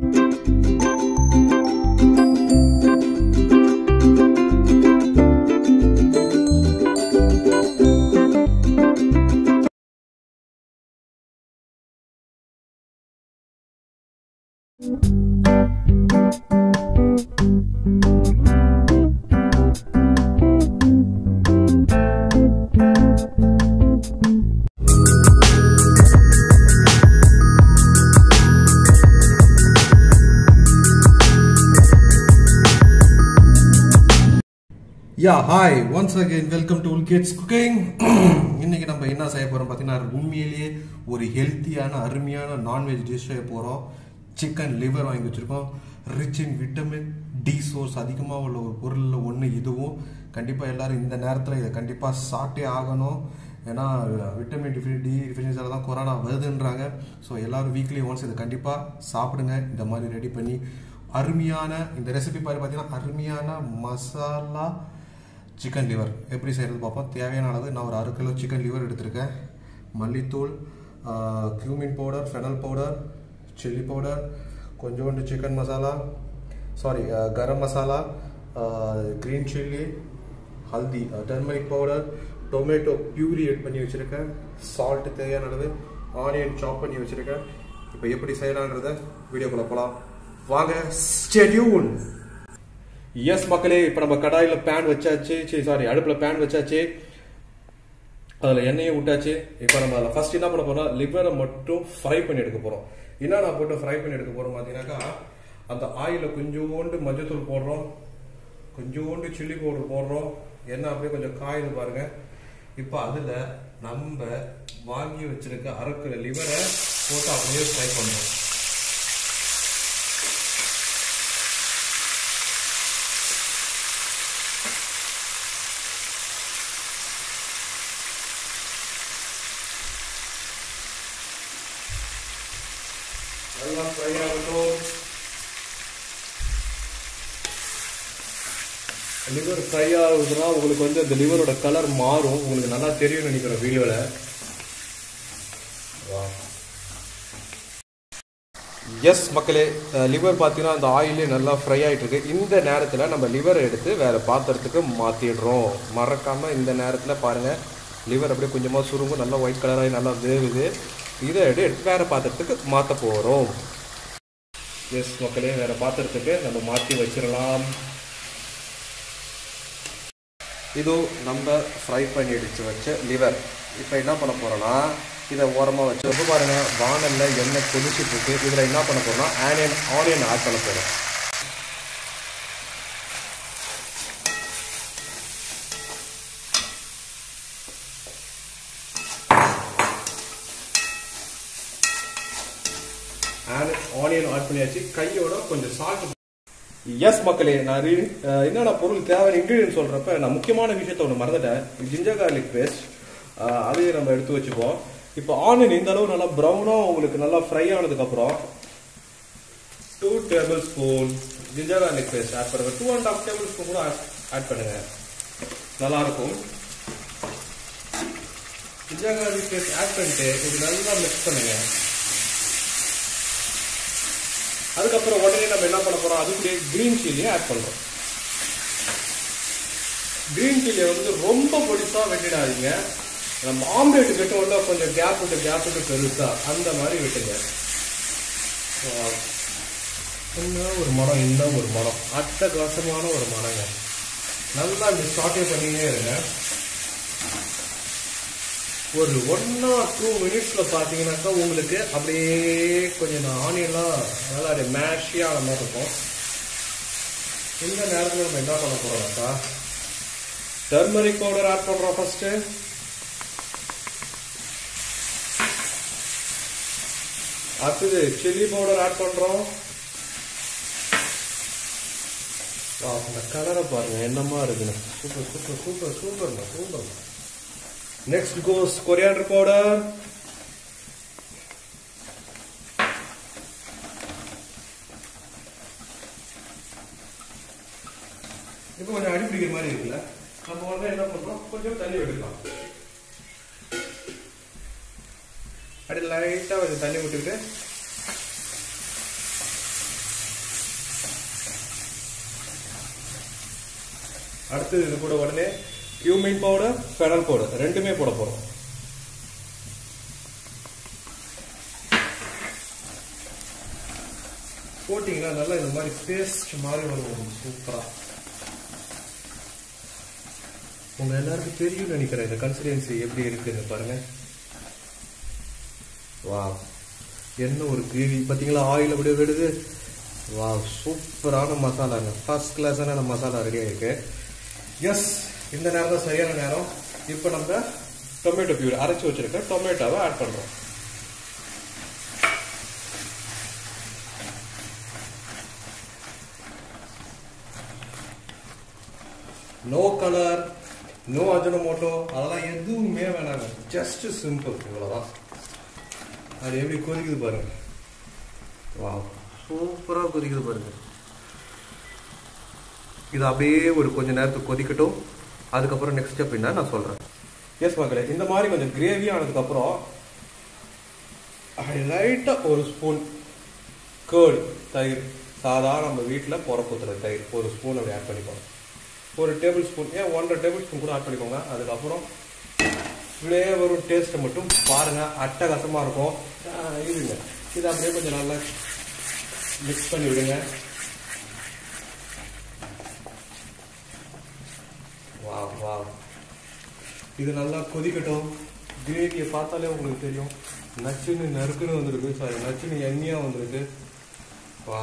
Yeah hi once again welcome to kids cooking இன்னைக்கு நம்ம என்ன செய்ய போறோம் பார்த்தீங்கன்னா உண்மையிலேயே ஒரு ஹெல்த்தியான அருமையான நான்வெஜ் டிஷ் செய்ய போறோம் சிக்கன் லிவர் வாங்கி வச்சிருக்கோம் rich in vitamin D source அதிகமாக உள்ள ஒரு பொருளில் ஒன்று இதுவும் கண்டிப்பாக எல்லாரும் இந்த நேரத்தில் இதை கண்டிப்பாக சாப்பிட்டே ஆகணும் ஏன்னா விட்டமின் டிஃபி டி டிஃபிஷியன்ஸில் தான் கொரோனா வருதுன்றாங்க ஸோ எல்லாரும் வீக்லி ஒன்ஸ் இதை கண்டிப்பாக சாப்பிடுங்க இந்த மாதிரி ரெடி பண்ணி அருமையான இந்த ரெசிபி பாரு பார்த்தீங்கன்னா அருமையான மசாலா சிக்கன் லிவர் எப்படி செய்கிறது பார்ப்போம் தேவையான அளவு நான் ஒரு அரை கிலோ சிக்கன் லிவர் எடுத்திருக்கேன் மல்லித்தூள் cumin powder fennel powder chilli powder கொஞ்சோண்டு chicken masala sorry garam masala green chilli haldi turmeric powder tomato puree add பண்ணி வச்சுருக்கேன் சால்ட் தேவையான அளவு ஆனியன் சாப் பண்ணி வச்சுருக்கேன் இப்போ எப்படி செய்யலான்றத வீடியோக்குள்ளே போகலாம் வாங்க ஸ்டெடியூன் எஸ் மக்களே இப்போ நம்ம கடாயில் பேன் வச்சாச்சு சரி சாரி அடுப்பில் பேன் வச்சாச்சு அதில் எண்ணெயை விட்டாச்சு இப்போ நம்ம அதில் ஃபர்ஸ்ட் என்ன பண்ண போறோம் லிவரை மட்டும் ஃப்ரை பண்ணி எடுக்க போகிறோம் என்னென்ன போட்டு ஃப்ரை பண்ணி எடுக்க போகிறோம் பார்த்தீங்கன்னாக்கா அந்த ஆயிலில் கொஞ்சோண்டு மஞ்சத்தூள் போடுறோம் கொஞ்சோண்டு சில்லி பவுடர் போடுறோம் எண்ணெய் அப்படியே கொஞ்சம் காயுது பாருங்க இப்போ அதில் நம்ம வாங்கி வச்சிருக்க அரைக்கிற லிவரை போட்டு அப்படியே ஃப்ரை பண்ணுறோம் நல்லா ஃப்ரை ஆகட்டும் லிவர் ஃப்ரை ஆகுதுன்னா உங்களுக்கு வந்து அந்த லிவரோட கலர் மாறும் உங்களுக்கு நல்லா தெரியும் நினைக்கிறேன் வீடியோல எஸ் மக்களே லிவர் பார்த்தீங்கன்னா அந்த ஆயிலே நல்லா ஃப்ரை ஆகிட்டு இருக்கு இந்த நேரத்தில் நம்ம லிவரை எடுத்து வேற பாத்திரத்துக்கு மாற்றிடுறோம் மறக்காம இந்த நேரத்தில் பாருங்க லிவர் அப்படியே கொஞ்சமாக சுருங்கும் நல்லா ஒயிட் கலராகி நல்லா வேகுது இதை எடுத்து வேற பாத்திரத்துக்கு மாற்ற போகிறோம் எஸ் மக்களே வேற பாத்திரத்துக்கு நம்ம மாற்றி வச்சிடலாம் இது நம்ம ஃப்ரை பண்ணி அடித்து வச்ச லிவர் இப்போ என்ன பண்ண போகிறோன்னா இதை ஓரமாக வச்சு ரொம்ப பாருங்கள் வானலில் எண்ணெய் கொதிச்சுட்டு இருக்கு இதில் என்ன பண்ண போகிறோம்னா ஆனியன் ஆனியன் ஆட் பண்ண போகிறோம் ஆனியன் ஆட் பண்ணியாச்சு கையோட கொஞ்சம் சால்ட் எஸ் மக்களே நான் re- அஹ் என்னென்ன பொருள் தேவை இன்க்ரீடியன்ட் சொல்றப்ப நான் முக்கியமான விஷயத்த ஒன்று மறந்துட்டேன் ஜிஞ்சர் கார்லிக் பேஸ்ட் அதையும் நம்ம எடுத்து வச்சுப்போம் இப்போ ஆனியன் இந்த அளவு நல்லா ப்ரௌனாக உங்களுக்கு நல்லா ஃப்ரை ஆனதுக்கப்புறம் two tablespoon ginger garlic paste add பண்ணுங்க two and half tablespoon கூட ஆட் பண்ணுங்க நல்லா இருக்கும் ஜிஞ்சர் கார்லிக் பேஸ்ட் ஆட் பண்ணிட்டு இது நல்லா மிக்ஸ் பண்ணுங்க அதுக்கப்புறம் உடனே நம்ம என்ன பண்ண போறோம் அதுக்குள்ளே கிரீன் சில்லியை ஆட் பண்றோம் கிரீன் சில்லியை வந்து ரொம்ப பொடிசா வெட்டிடாதீங்க நம்ம ஆம்லேட் வெட்டோம்ல கொஞ்சம் கேப் விட்டு கேப் விட்டு பெருசா அந்த மாதிரி வெட்டுங்க Wow. என்ன ஒரு மரம் என்ன ஒரு மரம் அட்டகாசமான ஒரு மரங்க நல்லா இந்த சாட்டே பண்ணினே இருங்க ஒரு ஒன் ஆர் டூ மினிட்ஸ்ல பாத்தீங்கன்னாக்கா உங்களுக்கு அப்படியே கொஞ்சம் இந்த ஆனியன்லாம் நல்லா அப்படியே மேஷியான மாதிரி இருக்கும் இந்த நேரத்தில் நம்ம என்ன பண்ண போறோம்னாக்கா டர்மரிக் பவுடர் ஆட் பண்றோம் ஃபர்ஸ்ட் அடுத்தது சில்லி பவுடர் ஆட் பண்றோம் வா, அந்த கலரை பாருங்க என்னமா இருக்குன்னு சூப்பர் சூப்பர் சூப்பர் சூப்பர்மா சூப்பர்மா Next goes coriander powder. இப்போ கொஞ்சம் அடி பிடிக்கிற மாதிரி இருக்குல்ல நம்ம உடனே என்ன பண்றோம் கொஞ்சம் தண்ணி விட்டுக்கலாம் அப்படி லைட்டா கொஞ்சம் தண்ணி விட்டுக்கிட்டு அடுத்து இது கூட உடனே கியூமின் பவுடர் ஃபெனல் பவுடர் ரெண்டுமே போட போறோம் போட்டிங்கன்னா நல்லா இந்த மாதிரி பேஸ்ட் மாதிரி வரும் சூப்பரா உங்க எல்லாருக்கும் தெரியும் நினைக்கிறேன் இந்த கன்சிஸ்டன்சி எப்படி இருக்குன்னு பாருங்க வா என்ன ஒரு கிரேவி பார்த்தீங்களா ஆயில் அப்படியே விடுது வா சூப்பரான மசாலாங்க ஃபர்ஸ்ட் கிளாஸான மசாலா ரெடி ஆயிருக்கு எஸ் இந்த நேரம் தான் சரியான நேரம் இப்போ நம்ம டொமேட்டோ பியூர் அரைச்சி வச்சிருக்க டொமேட்டோவை ஆட் பண்றோம் நோ கலர் நோ அஜனமோட்டோ அதெல்லாம் எதுவுமே வேணாங்க ஜஸ்ட் சிம்பிள் இவ்வளோதான் அது எப்படி கொதிக்குது பாருங்க வா சூப்பராக கொதிக்குது பாருங்க இது அப்படியே ஒரு கொஞ்ச நேரத்துக்கு கொதிக்கட்டும் அதுக்கப்புறம் நெக்ஸ்ட் ஸ்டெப் என்ன நான் சொல்கிறேன் எஸ் மக்களே இந்த மாதிரி கொஞ்சம் கிரேவி ஆனதுக்கப்புறம் லைட்டாக ஒரு ஸ்பூன் கேர்டு தயிர் சாதாரண நம்ம வீட்டில் புறப்புத்துற தயிர் ஒரு ஸ்பூன் அப்படி ஆட் பண்ணிக்கோங்க ஒரு டேபிள் ஸ்பூன் ஏன் ஒன்றரை டேபிள் ஸ்பூன் கூட ஆட் பண்ணிக்கோங்க அதுக்கப்புறம் ஃப்ளேவரும் டேஸ்ட்டை மட்டும் பாருங்க அட்டகாசமாக இருக்கும் ஆஹ் இருங்க இதை அப்படியே கொஞ்சம் நல்லா மிக்ஸ் பண்ணி விடுங்க வா வா இது நல்லா கொதிக்கட்டும் கிரேவியை பார்த்தாலே உங்களுக்கு தெரியும் நச்சுன்னு நறுக்குன்னு வந்திருக்கு சாரி நச்சுன்னு எண்ணெயாக வந்திருக்கு வா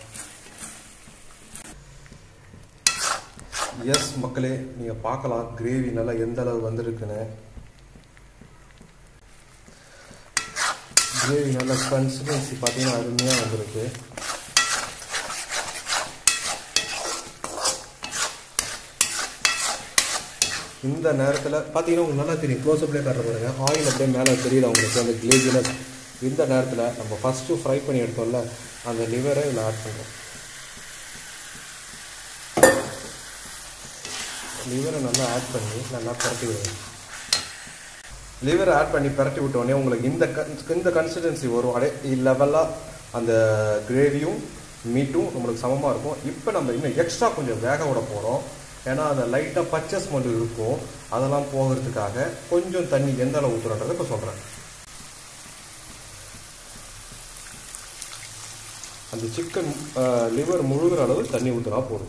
எஸ் மக்களே நீங்கள் பார்க்கலாம் கிரேவி நல்லா எந்த அளவு வந்திருக்குன்னு கிரேவி நல்ல கன்சிஸ்டன்சி பார்த்தீங்கன்னா அருமையாக வந்திருக்கு இந்த நேரத்தில் பார்த்தீங்கன்னா உங்களுக்கு நல்லா தெரியும் க்ளோஸ்அப்லேயே காட்டுற பாருங்க ஆயில் அப்படியே மேலே தெரியுது உங்களுக்கு அந்த கிளேஜினஸ் இந்த நேரத்தில் நம்ம ஃபஸ்ட்டு ஃப்ரை பண்ணி எடுத்தோம்ல அந்த லிவரை இதில் ஆட் பண்ணுறோம் லிவரை நல்லா ஆட் பண்ணி நல்லா பரட்டி விடுங்க லிவரை ஆட் பண்ணி பரட்டி விட்டோடனே உங்களுக்கு இந்த கன் இந்த கன்சிஸ்டன்சி வரும் அப்படியே லெவலாக அந்த கிரேவியும் மீட்டும் நம்மளுக்கு சமமாக இருக்கும் இப்போ நம்ம இன்னும் எக்ஸ்ட்ரா கொஞ்சம் வேக விட போகிறோம் ஏன்னா அந்த லைட்டாக பச்சை ஸ்மெல் இருக்கும் அதெல்லாம் போகிறதுக்காக கொஞ்சம் தண்ணி எந்த அளவு ஊற்றுறன்றதை இப்போ சொல்கிறேன் அந்த சிக்கன் லிவர் முழுகிற அளவு தண்ணி ஊற்றினா போதும்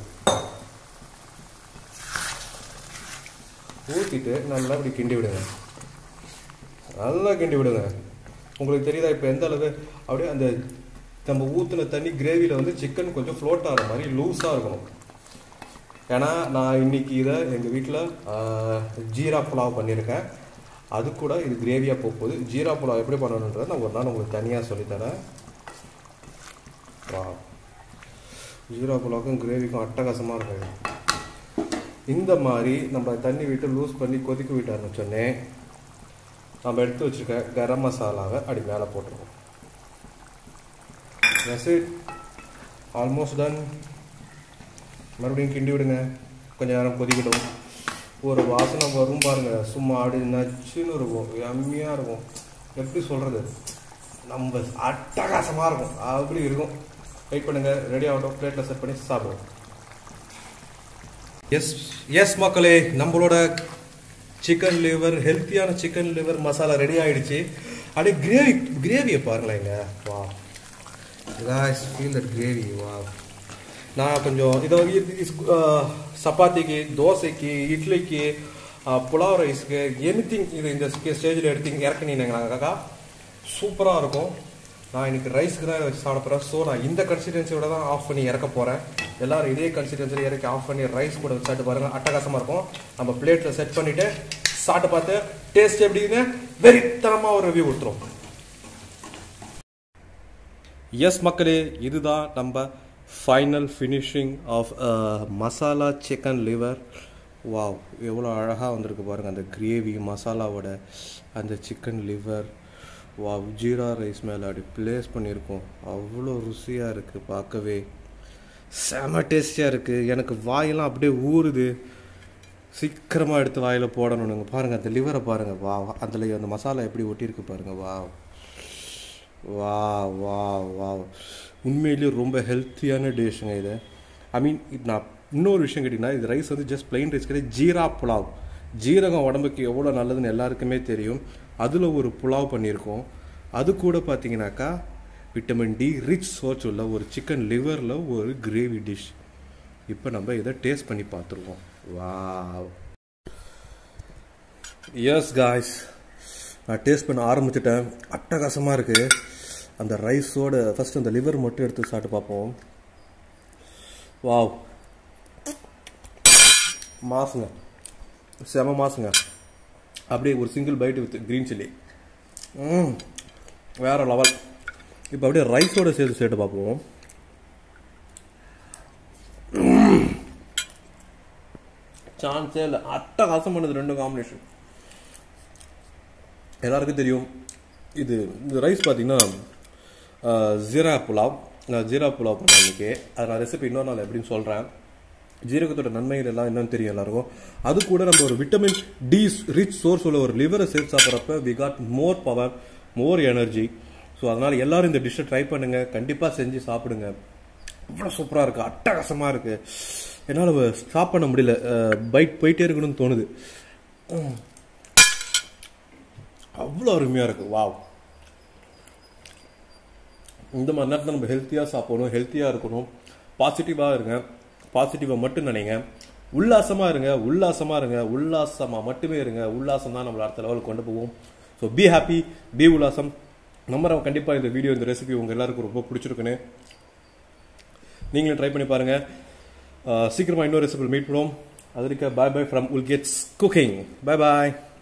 ஊற்றிட்டு நல்லா இப்படி கிண்டி விடுங்க நல்லா கிண்டி விடுங்க உங்களுக்கு தெரியுதா இப்போ எந்த அளவு அப்படியே அந்த நம்ம ஊற்றின தண்ணி கிரேவியில் வந்து சிக்கன் கொஞ்சம் ஃப்ளோட் ஆகிற மாதிரி லூஸாக இருக்கணும் ஏன்னா நான் இன்னைக்கு இதை எங்கள் வீட்டில் ஜீரா புலாவ் பண்ணியிருக்கேன் அது கூட இது கிரேவியாக போக போகுது ஜீரா புலாவ் எப்படி பண்ணணுன்றதை நான் ஒரு நாள் உங்களுக்கு தனியாக சொல்லித்தரேன் வா ஜீரா புலாவுக்கும் கிரேவிக்கும் அட்டகாசமாக இருக்கும் இந்த மாதிரி நம்ம தண்ணி விட்டு லூஸ் பண்ணி கொதிக்க விட்டு ஆரம்பிச்சோடனே நம்ம எடுத்து வச்சுருக்க கரம் மசாலாவை அப்படி மேலே போட்டுருவோம் இட் ஆல்மோஸ்ட் டன் மறுபடியும் கிண்டி விடுங்க கொஞ்ச நேரம் கொதிக்கட்டும் ஒரு வாசனை வரும் பாருங்க சும்மா அப்படி நச்சுன்னு இருக்கும் எம்மியாக இருக்கும் எப்படி சொல்கிறது நம்ம அட்டகாசமாக இருக்கும் அப்படி இருக்கும் வெயிட் பண்ணுங்க ரெடி ஆகட்டும் பிளேட்டில் செட் பண்ணி சாப்பிடுவோம் எஸ் எஸ் மக்களே நம்மளோட சிக்கன் லிவர் ஹெல்த்தியான சிக்கன் லிவர் மசாலா ரெடி ஆயிடுச்சு அப்படியே கிரேவி கிரேவியை பாருங்களேங்க வா guys feel that gravy wow நான் கொஞ்சம் இதை வந்து இது- இது, ஆஹ், சப்பாத்திக்கு தோசைக்கு இட்லிக்கு ஆஹ், புலாவ் ரைஸ்க்கு எனிதிங் இது இந்த ஸ்டேஜில் எடுத்து இறக்குனீங்கன்னாக்கா சூப்பராக இருக்கும் நான் இன்னைக்கு ரைஸ்க்கு தான் இதை வச்சு சாப்பிட போகிறேன் ஸோ நான் இந்த கன்சிஸ்டன்சியோட தான் ஆஃப் பண்ணி இறக்க போகிறேன் எல்லாரும் இதே கன்சிஸ்டன்சியில் இறக்கி ஆஃப் பண்ணி ரைஸ் கூட வச்சு சாப்பிட்டு பாருங்க அட்டகாசமாக இருக்கும் நம்ம பிளேட்டில் செட் பண்ணிவிட்டு சாப்பிட்டு பார்த்து டேஸ்ட் எப்படின்னு வெறித்தனமாக ஒரு ரிவ்யூ கொடுத்துரும் எஸ் மக்களே இதுதான் நம்ம final finishing of masala chicken liver wow எவ்வளோ அழகாக வந்திருக்கு பாருங்கள் அந்த கிரேவி மசாலாவோட அந்த chicken liver wow jeera rice மேலே அப்படி ப்ளேஸ் பண்ணியிருக்கோம் அவ்வளோ ருசியாக இருக்குது பார்க்கவே செம டேஸ்டியாக இருக்குது எனக்கு வாயெல்லாம் அப்படியே ஊறுது சீக்கிரமாக எடுத்து வாயில் போடணுங்க பாருங்கள் அந்த லிவரை பாருங்கள் வா அதில் அந்த மசாலா எப்படி ஒட்டியிருக்கு பாருங்கள் வா வா வா வா உண்மையிலேயே ரொம்ப ஹெல்த்தியான டிஷ்ஷுங்க இது ஐ மீன் இது நான் இன்னொரு விஷயம் கேட்டிங்கன்னா இது ரைஸ் வந்து ஜஸ்ட் பிளைன் ரைஸ் கிடையாது ஜீரா புலாவ் ஜீரகம் உடம்புக்கு எவ்வளோ நல்லதுன்னு எல்லாருக்குமே தெரியும் அதில் ஒரு புலாவ் பண்ணியிருக்கோம் அது கூட பார்த்தீங்கன்னாக்கா விட்டமின் டி ரிச் சோர்ஸ் உள்ள ஒரு சிக்கன் லிவரில் ஒரு கிரேவி டிஷ் இப்போ நம்ம இதை டேஸ்ட் பண்ணி பார்த்துருவோம் வாவ் எஸ் காய்ஸ் நான் டேஸ்ட் பண்ண ஆரம்பிச்சிட்டேன் அட்டகாசமாக இருக்குது அந்த ரைஸோட ஃபஸ்ட் அந்த லிவர் மட்டும் எடுத்து சாப்பிட்டு பார்ப்போம் வாவ் மாசுங்க செம மாசுங்க அப்படியே ஒரு single bite with green chilli ம் வேற லெவல் இப்போ அப்படியே ரைஸோட சேர்த்து சேர்த்து பார்ப்போம் சான்ஸே இல்லை அட்டகாசம் பண்ணுது ரெண்டும் காம்பினேஷன் எல்லாருக்கும் தெரியும் இது இந்த ரைஸ் பார்த்தீங்கன்னா ஜீரா புலாவ் நான் ஜீரா புலாவ் பண்ணேன் இன்னைக்கு அது நான் ரெசிபி இன்னொரு நாள் எப்படின்னு சொல்கிறேன் ஜீரகத்தோட நன்மைகள் எல்லாம் என்னன்னு தெரியும் எல்லாருக்கும் அது கூட நம்ம ஒரு விட்டமின் டி ரிச் சோர்ஸ் உள்ள ஒரு லிவரை சேர்த்து சாப்பிட்றப்ப we got more power more energy so அதனால் எல்லாரும் இந்த டிஷ்ஷை ட்ரை பண்ணுங்க கண்டிப்பாக செஞ்சு சாப்பிடுங்க அவ்வளோ சூப்பராக இருக்கு அட்டகாசமாக இருக்கு என்னால் ஸ்டாப் பண்ண முடியல பைட் போயிட்டே இருக்கணும்னு தோணுது அவ்வளோ அருமையாக இருக்கு வாவ் இந்த மாதிரி நேரத்தில் நம்ம ஹெல்த்தியாக சாப்பிடணும் ஹெல்த்தியாக இருக்கணும் பாசிட்டிவாக இருங்க பாசிட்டிவாக மட்டும் நினைங்க உல்லாசமாக இருங்க உல்லாசமாக இருங்க உல்லாசமாக மட்டுமே இருங்க உல்லாசம் தான் நம்மளை அடுத்த லெவலுக்கு கொண்டு போவோம் ஸோ பி ஹாப்பி பி உல்லாசம் நம்புறோம் கண்டிப்பாக இந்த வீடியோ இந்த ரெசிபி உங்கள் எல்லாருக்கும் ரொம்ப பிடிச்சிருக்குன்னு நீங்களும் ட்ரை பண்ணி பாருங்கள் சீக்கிரமாக இன்னொரு ரெசிபி மீட் பண்ணுவோம் அது இருக்க பாய் பாய் ஃப்ரம் உல் கெட்ஸ் குக்கிங் பாய் பாய்